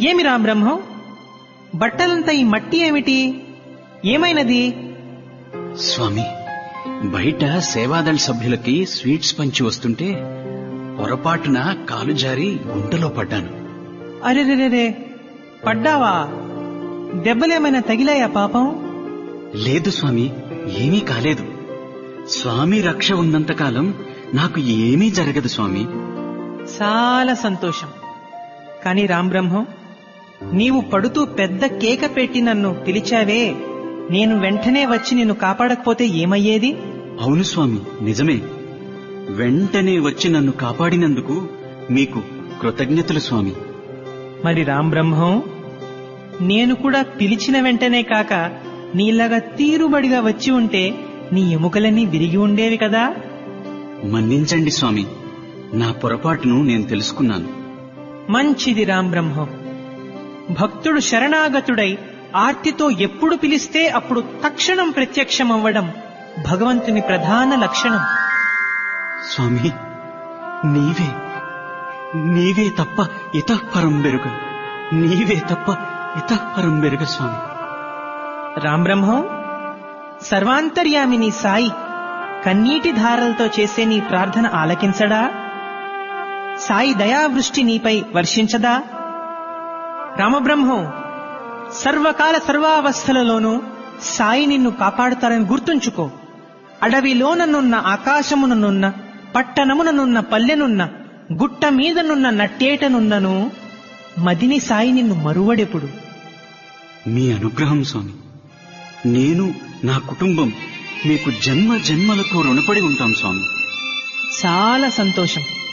ఏమి రాంబ్రహ్మం బట్టలంతా ఈ మట్టి ఏమిటి ఏమైనది స్వామి బయట సేవాదళ సభ్యులకి స్వీట్స్ పంచి వస్తుంటే పొరపాటున కాలు జారి గుంటలో పడ్డాను అరెరెరెరే పడ్డావా దెబ్బలేమైనా తగిలాయా పాపం లేదు స్వామి ఏమీ కాలేదు స్వామి రక్ష ఉన్నంతకాలం నాకు ఏమీ జరగదు స్వామి చాలా సంతోషం కాని రాంబ్రహ్మం నీవు పడుతూ పెద్ద కేక పెట్టి నన్ను పిలిచావే నేను వెంటనే వచ్చి నిన్ను కాపాడకపోతే ఏమయ్యేది అవును స్వామి నిజమే వెంటనే వచ్చి నన్ను కాపాడినందుకు మీకు కృతజ్ఞతలు స్వామి మరి రాంబ్రహ్మం నేను కూడా పిలిచిన వెంటనే కాక నీలాగా తీరుబడిగా వచ్చి ఉంటే నీ ఎముకలన్నీ విరిగి ఉండేవి కదా మన్నించండి స్వామి నా పొరపాటును నేను తెలుసుకున్నాను మంచిది రాంబ్రహ్మం భక్తుడు శరణాగతుడై ఆర్తితో ఎప్పుడు పిలిస్తే అప్పుడు తక్షణం ప్రత్యక్షమవ్వడం భగవంతుని ప్రధాన లక్షణం స్వామి నీవే నీవే తప్ప ఇతఃపరం బెరుగ నీవే తప్ప ఇతఃపరం బెరుగ స్వామి రాంబ్రహ్మం సర్వాంతర్యామిని సాయి కన్నీటి ధారలతో చేసే నీ ప్రార్థన ఆలకించడా సాయి దయావృష్టి నీపై వర్షించదా రామబ్రహ్మం సర్వకాల సర్వావస్థలలోనూ సాయి నిన్ను కాపాడుతారని గుర్తుంచుకో అడవిలోననున్న ఆకాశముననున్న పట్టణముననున్న పల్లెనున్న గుట్ట మీదనున్న నట్టేటనున్నను మదిని సాయి నిన్ను మరువడెప్పుడు మీ అనుగ్రహం స్వామి నేను నా కుటుంబం మీకు జన్మ జన్మలకు రుణపడి ఉంటాం స్వామి చాలా సంతోషం